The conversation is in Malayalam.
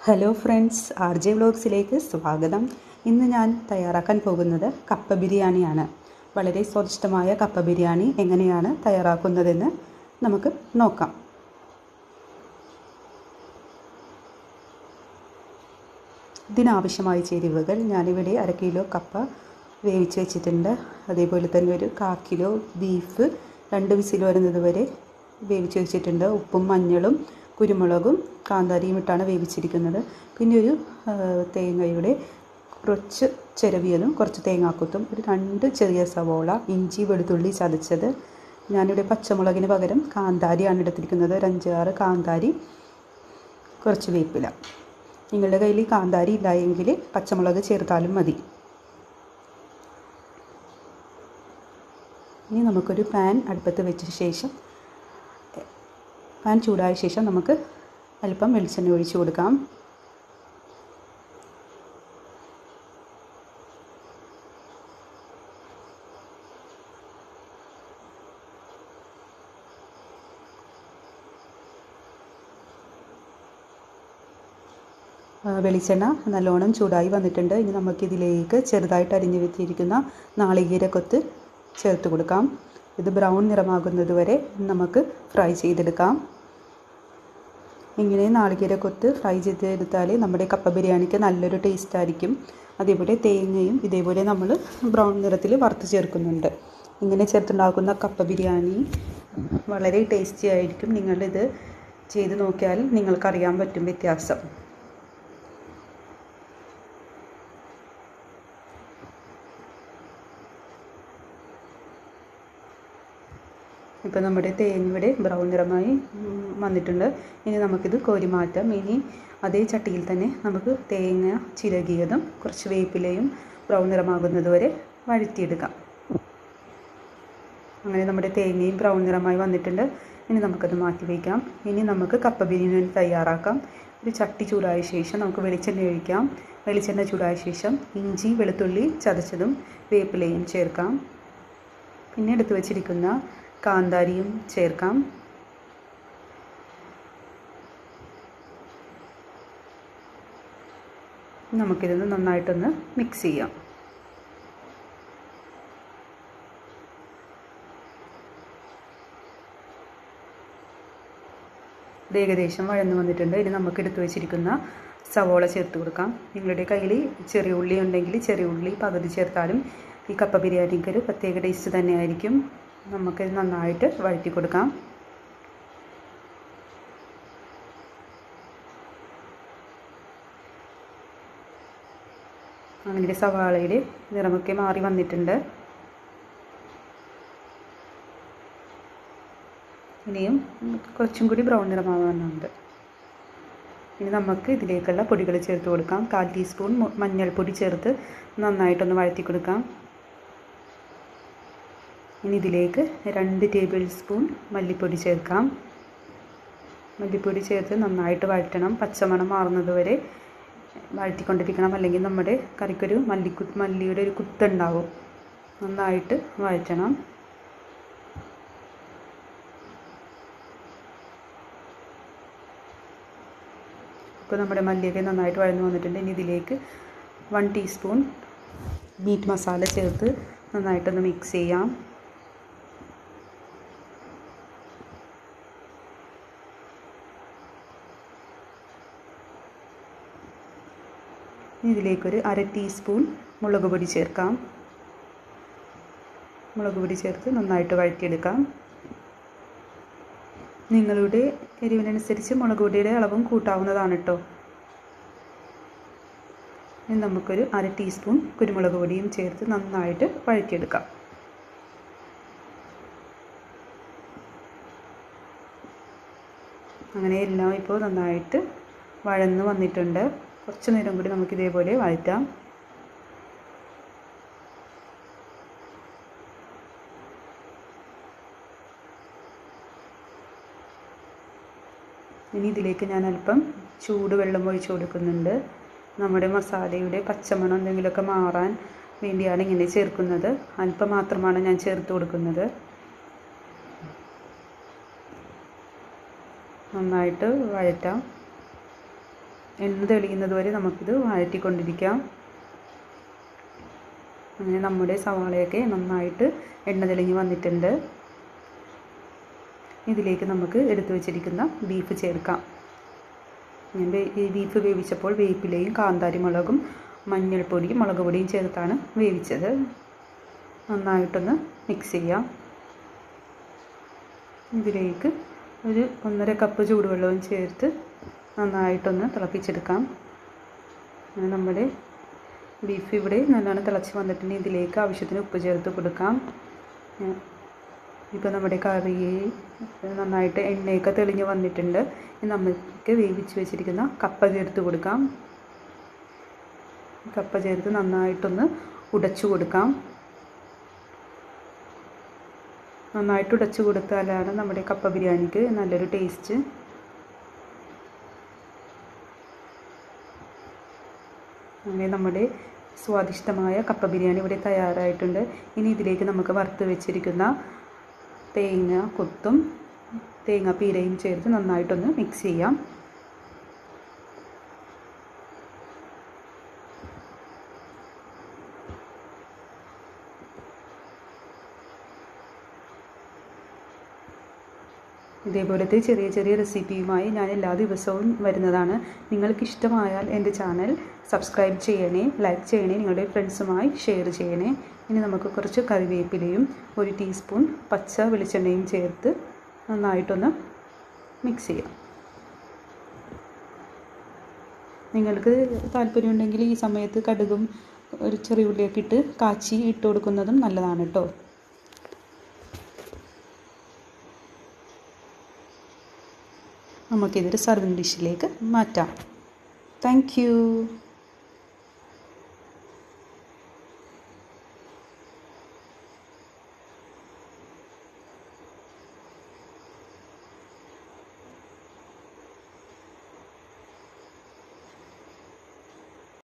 ഹലോ ഫ്രണ്ട്സ് ആർ ജെ വ്ലോഗ്സിലേക്ക് സ്വാഗതം ഇന്ന് ഞാൻ തയ്യാറാക്കാൻ പോകുന്നത് കപ്പ ബിരിയാണിയാണ് വളരെ സ്വാദിഷ്ടമായ കപ്പ ബിരിയാണി എങ്ങനെയാണ് തയ്യാറാക്കുന്നതെന്ന് നമുക്ക് നോക്കാം ഇതിനാവശ്യമായ ചേരുവകൾ ഞാനിവിടെ അര കിലോ കപ്പ വേവിച്ച് വെച്ചിട്ടുണ്ട് അതേപോലെ തന്നെ ഒരു കാ കിലോ ബീഫ് രണ്ട് വിസിൽ വരുന്നത് വരെ വേവിച്ച് വെച്ചിട്ടുണ്ട് ഉപ്പും മഞ്ഞളും കുരുമുളകും കാന്താരിയും ഇട്ടാണ് വേവിച്ചിരിക്കുന്നത് പിന്നെ ഒരു ആ, തേങ്ങയുടെ കുറച്ച് ചിരവിയതും കുറച്ച് തേങ്ങാക്കൊത്തും ഒരു രണ്ട് ചെറിയ സവോള ഇഞ്ചി വെളുത്തുള്ളി ചതച്ചത് ഞാനിവിടെ പച്ചമുളകിന് പകരം കാന്താരിയാണ് എടുത്തിരിക്കുന്നത് ഒരു അഞ്ചാറ് കാന്താരി കുറച്ച് വേപ്പില നിങ്ങളുടെ കയ്യിൽ കാന്താരി ഇല്ലായെങ്കിൽ പച്ചമുളക് ചേർത്താലും മതി ഇനി നമുക്കൊരു പാൻ അടുപ്പത്ത് വെച്ച ശേഷം പാൻ ചൂടായ ശേഷം നമുക്ക് അല്പം വെളിച്ചെണ്ണ ഒഴിച്ചു കൊടുക്കാം ആ, വെളിച്ചെണ്ണ നല്ലോണം ചൂടായി വന്നിട്ടുണ്ട് ഇനി നമുക്കിതിലേക്ക് ചെറുതായിട്ട് അരിഞ്ഞു വെച്ചിരിക്കുന്ന നാളികേരക്കൊത്ത് ചേർത്ത് കൊടുക്കാം ഇത് ബ്രൗൺ നിറമാകുന്നത് വരെ നമുക്ക് ഫ്രൈ ചെയ്തെടുക്കാം ഇങ്ങനെ നാളികേരക്കൊത്ത് ഫ്രൈ ചെയ്തെടുത്താൽ നമ്മുടെ കപ്പ ബിരിയാണിക്ക് നല്ലൊരു ടേസ്റ്റ് ആയിരിക്കും അതേപോലെ തേങ്ങയും ഇതേപോലെ നമ്മൾ ബ്രൗൺ നിറത്തിൽ വറുത്ത് ചേർക്കുന്നുണ്ട് ഇങ്ങനെ ചേർത്തുണ്ടാക്കുന്ന കപ്പ ബിരിയാണി വളരെ ടേസ്റ്റി ആയിരിക്കും നിങ്ങളിത് ചെയ്ത് നോക്കിയാൽ നിങ്ങൾക്കറിയാൻ പറ്റും വ്യത്യാസം ഇപ്പോൾ നമ്മുടെ തേങ്ങ ഇവിടെ ബ്രൗൺ നിറമായി ഉം, വന്നിട്ടുണ്ട് ഇനി നമുക്കിത് കോരി മാറ്റാം ഇനി അതേ ചട്ടിയിൽ തന്നെ നമുക്ക് തേങ്ങ ചിരകിയതും കുറച്ച് വേപ്പിലയും ബ്രൗൺ നിറമാകുന്നത് വരെ വഴറ്റിയെടുക്കാം അങ്ങനെ നമ്മുടെ തേങ്ങയും ബ്രൗൺ നിറമായി വന്നിട്ടുണ്ട് ഇനി നമുക്കത് മാറ്റി വയ്ക്കാം ഇനി നമുക്ക് കപ്പ ബിരിയാണി തയ്യാറാക്കാം ഒരു ചട്ടി ചൂടായ ശേഷം നമുക്ക് വെളിച്ചെണ്ണ ഒഴിക്കാം വെളിച്ചെണ്ണ ചൂടായ ശേഷം ഇഞ്ചി വെളുത്തുള്ളി ചതച്ചതും വേപ്പിലയും ചേർക്കാം പിന്നെ എടുത്തു വച്ചിരിക്കുന്ന കാന്താരിയും ചേർക്കാം നമുക്കിതൊന്ന് നന്നായിട്ടൊന്ന് മിക്സ് ചെയ്യാം ഇത് ഏകദേശം വഴന്നു വന്നിട്ടുണ്ട് ഇനി നമുക്ക് എടുത്തു വെച്ചിരിക്കുന്ന സവോള ചേർത്ത് കൊടുക്കാം നിങ്ങളുടെ കയ്യിൽ ചെറിയ ഉള്ളി ഉണ്ടെങ്കിൽ ചെറിയ ഉള്ളി പകുതി ചേർത്താലും ഈ കപ്പ ബിരിയാണിക്ക് ഒരു പ്രത്യേക ടേസ്റ്റ് തന്നെയായിരിക്കും നമുക്കിത് നന്നായിട്ട് വഴറ്റി കൊടുക്കാം അങ്ങനെ സവാളയുടെ നിറമൊക്കെ മാറി വന്നിട്ടുണ്ട് ഇനിയും കുറച്ചും കൂടി ബ്രൗൺ നിറമാവാനുണ്ട് ഇനി നമുക്ക് ഇതിലേക്കുള്ള പൊടികൾ ചേർത്ത് കൊടുക്കാം കാൽ ടീസ്പൂൺ മു- മഞ്ഞൾപ്പൊടി ചേർത്ത് നന്നായിട്ടൊന്ന് വഴറ്റി കൊടുക്കാം ഇനി ഇതിലേക്ക് രണ്ട് ടേബിൾ സ്പൂൺ മല്ലിപ്പൊടി ചേർക്കാം മല്ലിപ്പൊടി ചേർത്ത് നന്നായിട്ട് വഴറ്റണം പച്ചമണം മാറുന്നത് വരെ വഴറ്റിക്കൊണ്ടിരിക്കണം അല്ലെങ്കിൽ നമ്മുടെ കറിക്കൊരു മല്ലിക്കു മല്ലിയുടെ ഒരു കുത്തുണ്ടാവും നന്നായിട്ട് വഴറ്റണം ഇപ്പോൾ നമ്മുടെ മല്ലിയൊക്കെ നന്നായിട്ട് വഴന്നു വന്നിട്ടുണ്ട് ഇനി ഇതിലേക്ക് വൺ ടീസ്പൂൺ മീറ്റ് മസാല ചേർത്ത് നന്നായിട്ടൊന്ന് മിക്സ് ചെയ്യാം ഇനി ഇതിലേക്കൊരു അര ടീസ്പൂൺ മുളക് പൊടി ചേർക്കാം മുളക് പൊടി ചേർത്ത് നന്നായിട്ട് വഴറ്റിയെടുക്കാം നിങ്ങളുടെ എരിവിനനുസരിച്ച് മുളക് പൊടിയുടെ അളവും കൂട്ടാവുന്നതാണ് കേട്ടോ ഇനി നമുക്കൊരു അര ടീസ്പൂൺ കുരുമുളക് പൊടിയും ചേർത്ത് നന്നായിട്ട് വഴറ്റിയെടുക്കാം അങ്ങനെ എല്ലാം ഇപ്പോൾ നന്നായിട്ട് വഴന്ന് വന്നിട്ടുണ്ട് കുറച്ച് നേരം കൂടി നമുക്ക് ഇതേപോലെ വഴറ്റാം ഇനി ഇതിലേക്ക് ഞാൻ അല്പം ചൂടുവെള്ളം ഒഴിച്ചു കൊടുക്കുന്നുണ്ട് നമ്മുടെ മസാലയുടെ പച്ചമണം എന്തെങ്കിലുമൊക്കെ മാറാൻ വേണ്ടിയാണ് ഇങ്ങനെ ചേർക്കുന്നത് അല്പം മാത്രമാണ് ഞാൻ ചേർത്ത് കൊടുക്കുന്നത് നന്നായിട്ട് വഴറ്റാം എണ്ണ തെളിയുന്നത് വരെ നമുക്കിത് വഴറ്റിക്കൊണ്ടിരിക്കാം അങ്ങനെ നമ്മുടെ സവാളയൊക്കെ നന്നായിട്ട് എണ്ണ തെളിഞ്ഞ് വന്നിട്ടുണ്ട് ഇതിലേക്ക് നമുക്ക് എടുത്തു വച്ചിരിക്കുന്ന ബീഫ് ചേർക്കാം ഞാൻ ഈ ബീഫ് വേവിച്ചപ്പോൾ വേപ്പിലയും കാന്താരി മുളകും മഞ്ഞൾപ്പൊടിയും മുളക് പൊടിയും ചേർത്താണ് വേവിച്ചത് നന്നായിട്ടൊന്ന് മിക്സ് ചെയ്യാം ഇതിലേക്ക് ഒരു ഒന്നര കപ്പ് ചൂടുവെള്ളവും ചേർത്ത് നന്നായിട്ടൊന്ന് തിളപ്പിച്ചെടുക്കാം അങ്ങനെ നമ്മുടെ ബീഫ് ഇവിടെ നല്ലോണം തിളച്ച് വന്നിട്ടുണ്ട് ഇതിലേക്ക് ആവശ്യത്തിന് ഉപ്പ് ചേർത്ത് കൊടുക്കാം ഇപ്പോൾ നമ്മുടെ കറി നന്നായിട്ട് എണ്ണയൊക്കെ തെളിഞ്ഞ് വന്നിട്ടുണ്ട് ഇനി നമുക്ക് വേവിച്ച് വെച്ചിരിക്കുന്ന കപ്പ ചേർത്ത് കൊടുക്കാം കപ്പ ചേർത്ത് നന്നായിട്ടൊന്ന് ഉടച്ചു കൊടുക്കാം നന്നായിട്ട് ഉടച്ചു കൊടുത്താലാണ് നമ്മുടെ കപ്പ ബിരിയാണിക്ക് നല്ലൊരു ടേസ്റ്റ് അങ്ങനെ നമ്മുടെ സ്വാദിഷ്ടമായ കപ്പ ബിരിയാണി ഇവിടെ തയ്യാറായിട്ടുണ്ട് ഇനി ഇതിലേക്ക് നമുക്ക് വറുത്ത് വെച്ചിരിക്കുന്ന തേങ്ങ കൊത്തും തേങ്ങ പീരയും ചേർത്ത് നന്നായിട്ടൊന്ന് മിക്സ് ചെയ്യാം ഇതേപോലത്തെ ചെറിയ ചെറിയ റെസിപ്പിയുമായി ഞാൻ എല്ലാ ദിവസവും വരുന്നതാണ് നിങ്ങൾക്ക് ഇഷ്ടമായാൽ എൻ്റെ ചാനൽ സബ്സ്ക്രൈബ് ചെയ്യണേ ലൈക്ക് ചെയ്യണേ നിങ്ങളുടെ ഫ്രണ്ട്സുമായി ഷെയർ ചെയ്യണേ ഇനി നമുക്ക് കുറച്ച് കറിവേപ്പിലയും ഒരു ടീസ്പൂൺ പച്ച വെളിച്ചെണ്ണയും ചേർത്ത് നന്നായിട്ടൊന്ന് മിക്സ് ചെയ്യാം നിങ്ങൾക്ക് താല്പര്യമുണ്ടെങ്കിൽ ഈ സമയത്ത് കടുകും ഒരു ചെറിയ ഉള്ളിയൊക്കെ ഇട്ട് കാച്ചി ഇട്ട് കൊടുക്കുന്നതും നല്ലതാണ് കേട്ടോ നമുക്കിതൊരു സർവിങ് ഡിഷിലേക്ക് മാറ്റാം താങ്ക്